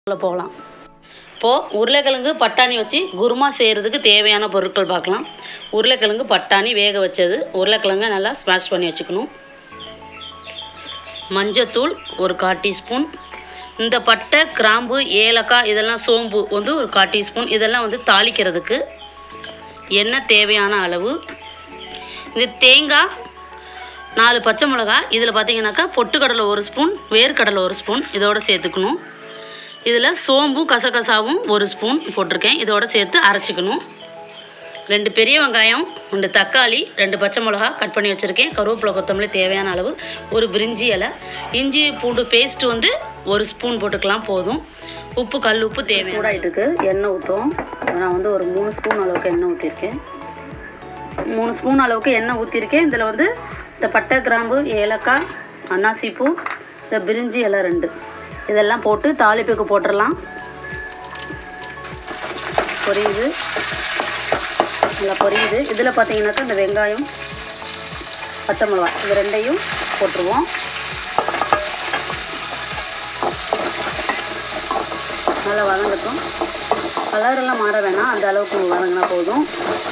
உள்ள போகலாம் இப்போது உருளைக்கிழங்கு பட்டாணி வச்சு குருமா செய்கிறதுக்கு தேவையான பொருட்கள் பார்க்கலாம் உருளைக்கிழங்கு பட்டாணி வேக வச்சது உருளைக்கிழங்கை நல்லா ஸ்மாஷ் பண்ணி வச்சுக்கணும் மஞ்சத்தூள் ஒரு கால் டீஸ்பூன் இந்த பட்டை கிராம்பு ஏலக்காய் இதெல்லாம் சோம்பு வந்து ஒரு கால் டீஸ்பூன் இதெல்லாம் வந்து தாளிக்கிறதுக்கு எண்ணெய் தேவையான அளவு இது தேங்காய் நாலு பச்சை மிளகாய் இதில் பார்த்தீங்கன்னாக்கா பொட்டுக்கடலை ஒரு ஸ்பூன் வேர்க்கடலை ஒரு ஸ்பூன் இதோட சேர்த்துக்கணும் இதில் சோம்பும் கசகசாவும் ஒரு ஸ்பூன் போட்டிருக்கேன் இதோட சேர்த்து அரைச்சிக்கணும் ரெண்டு பெரிய வெங்காயம் ரெண்டு தக்காளி ரெண்டு பச்சை மிளகா கட் பண்ணி வச்சுருக்கேன் கருவேப்பிலை கொத்தமல்லி தேவையான அளவு ஒரு பிரிஞ்சி இலை இஞ்சி பூண்டு பேஸ்ட் வந்து ஒரு ஸ்பூன் போட்டுக்கலாம் போதும் உப்பு கல் உப்பு தேவை சூடாகிட்டு இருக்கு எண்ணெய் ஊற்றும் நான் வந்து ஒரு மூணு ஸ்பூன் அளவுக்கு எண்ணெய் ஊற்றிருக்கேன் மூணு ஸ்பூன் அளவுக்கு எண்ணெய் ஊற்றிருக்கேன் இதில் வந்து இந்த பட்டை கிராம்பு ஏலக்காய் அன்னாசி பூ இந்த பிரிஞ்சி இலை ரெண்டு இதெல்லாம் போட்டு தாளிப்புக்கு போட்டுடலாம் பொரியுது நல்லா பொரியுது இதில் பார்த்தீங்கன்னாக்கா இந்த வெங்காயம் பச்சை மிளகாய் இது ரெண்டையும் போட்டுருவோம் நல்லா வதங்கட்டும் கலரெல்லாம் மாற வேணாம் அந்த அளவுக்கு வதங்கினா போதும்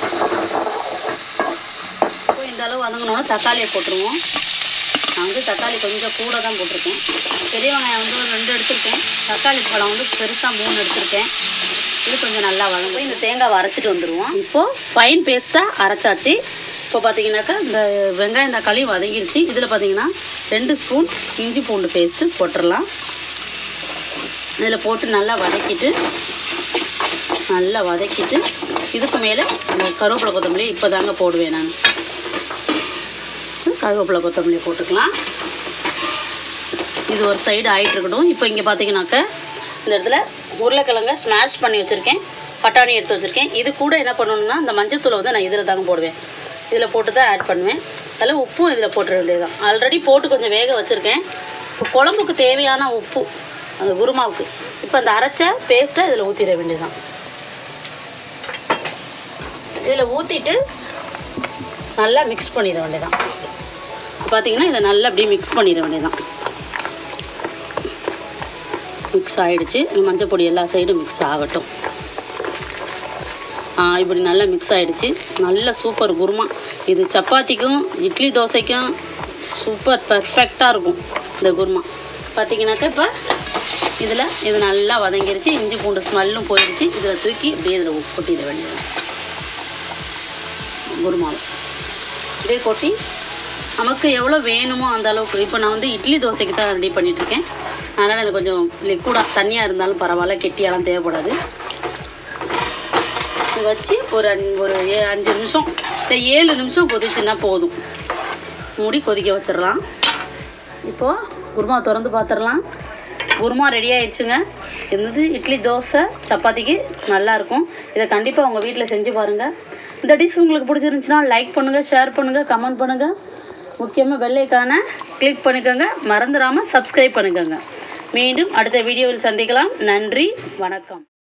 இப்போ இந்த அளவு வதங்கினோன்னா தக்காளியை போட்டுருவோம் நான் வந்து தக்காளி கொஞ்சம் கூட தான் போட்டிருக்கேன் பெரிய வெங்காயம் வந்து ஒரு ரெண்டு எடுத்திருக்கேன் தக்காளி பழம் வந்து பெருசாக மூணு எடுத்திருக்கேன் இது கொஞ்சம் நல்லா வதங்கும் இந்த தேங்காவை அரைச்சிட்டு வந்துடுவோம் இப்போது ஃபைன் பேஸ்ட்டாக அரைச்சாச்சு இப்போ பார்த்தீங்கன்னாக்கா இந்த வெங்காயம் தக்காளி வதங்கிருச்சு இதில் பார்த்தீங்கன்னா ரெண்டு ஸ்பூன் இஞ்சி பூண்டு பேஸ்ட்டு போட்டுடலாம் இதில் போட்டு நல்லா வதக்கிட்டு நல்லா வதக்கிட்டு இதுக்கு மேலே அந்த கருவேப்பிலை கொத்தமல்லி இப்போ தாங்க போடுவேன் நான் கருவேப்பிலை கொத்தமல்லி போட்டுக்கலாம் இது ஒரு சைடு ஆகிட்டு இருக்கட்டும் இப்போ இங்கே பார்த்தீங்கன்னாக்க இந்த இடத்துல உருளைக்கிழங்க ஸ்மாஷ் பண்ணி வச்சுருக்கேன் பட்டாணி எடுத்து வச்சுருக்கேன் இது கூட என்ன பண்ணணும்னா இந்த மஞ்சத்தூளை வந்து நான் இதில் தாங்க போடுவேன் இதில் போட்டு தான் ஆட் பண்ணுவேன் அதில் உப்பும் இதில் போட்டுற வேண்டியதுதான் ஆல்ரெடி போட்டு கொஞ்சம் வேக வச்சுருக்கேன் இப்போ குழம்புக்கு தேவையான உப்பு அந்த குருமாவுக்கு இப்போ அந்த அரைச்ச பேஸ்ட்டை இதில் ஊற்றிட வேண்டியதுதான் இதில் ஊற்றிட்டு நல்லா மிக்ஸ் பண்ணிட வேண்டியதான் பார்த்தீங்கன்னா இதை நல்லா அப்படியே மிக்ஸ் பண்ணிட வேண்டியதான் மிக்ஸ் ஆகிடுச்சு மஞ்சள் பொடி எல்லா சைடும் மிக்ஸ் ஆகட்டும் ஆ, இப்படி நல்லா மிக்ஸ் ஆகிடுச்சு நல்ல சூப்பர் குருமா இது சப்பாத்திக்கும் இட்லி தோசைக்கும் சூப்பர் பர்ஃபெக்டாக இருக்கும் இந்த குருமா பார்த்தீங்கன்னாக்கா இப்போ இதில் இது நல்லா வதங்கிருச்சு இஞ்சி பூண்டு ஸ்மெல்லும் போயிடுச்சு இதில் தூக்கி அப்படியே இதில் கொட்டிட வேண்டியது குருமாவை இதே கொட்டி நமக்கு எவ்வளோ வேணுமோ அந்த அளவுக்கு இப்போ நான் வந்து இட்லி தோசைக்கு தான் ரெடி பண்ணிகிட்ருக்கேன் அதனால் எனக்கு கொஞ்சம் லிக்விடாக தண்ணியாக இருந்தாலும் பரவாயில்ல கெட்டியாலாம் தேவைப்படாது இது வச்சு ஒரு அஞ் ஒரு ஏ அஞ்சு நிமிஷம் இல்லை ஏழு நிமிஷம் கொதிச்சுன்னா போதும் மூடி கொதிக்க வச்சிடலாம் இப்போது குருமா திறந்து பார்த்துடலாம் குருமா ரெடி ஆயிடுச்சுங்க இது வந்து இட்லி தோசை சப்பாத்திக்கு நல்லாயிருக்கும் இதை கண்டிப்பாக உங்கள் வீட்டில் செஞ்சு பாருங்கள் இந்த டிஷ் உங்களுக்கு பிடிச்சிருந்துச்சுன்னா லைக் பண்ணுங்கள் ஷேர் பண்ணுங்கள் கமெண்ட் பண்ணுங்கள் முக்கியமாக வெள்ளைக்கான கிளிக் பண்ணிக்கோங்க மறந்துடாமல் சப்ஸ்கிரைப் பண்ணிக்கோங்க மீண்டும் அடுத்த வீடியோவில் சந்திக்கலாம் நன்றி வணக்கம்